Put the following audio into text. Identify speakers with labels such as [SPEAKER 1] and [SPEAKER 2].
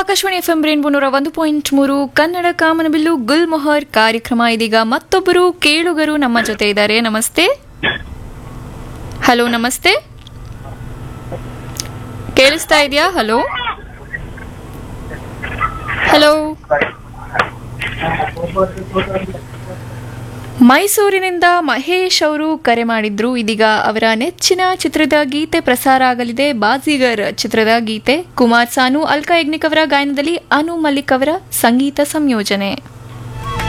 [SPEAKER 1] Akashvani F M rainbow ನೂರ ಒಂದು point ಮೂರು ಕನ್ನಡ ಕಾಮನಬಿಲ್ಲು ಗುಲ್ ಮೊಹರ್ ಕಾರ್ಯಕ್ರಮ ಇದೀಗ ಮತ್ತೊಬ್ಬರು ಕೇಳುಗರು ನಮ್ಮ ಜೊತೆ ಇದ್ದಾರೆ ನಮಸ್ತೆ ಹಲೋ ನಮಸ್ತೆ ಕೇಳಿಸ್ತಾ ಇದೆಯಾ ಹಲೋ ಹಲೋ ಮೈಸೂರಿನಿಂದ ಮಹೇಶ್ ಅವರು ಕರೆ ಮಾಡಿದ್ರು ಇದೀಗ ಅವರ ನೆಚ್ಚಿನ ಚಿತ್ರದ ಗೀತೆ ಪ್ರಸಾರ ಆಗಲಿದೆ ಬಾಜಿಗರ್ ಚಿತ್ರದ ಗೀತೆ ಕುಮಾರ್ ಸಾನು ಅಲ್ಕಾ ಯಜ್ಞಿಕ್ ಅವರ ಗಾಯನದಲ್ಲಿ ಅನು ಮಲ್ಲಿಕ್ ಅವರ ಸಂಗೀತ ಸಂಯೋಜನೆ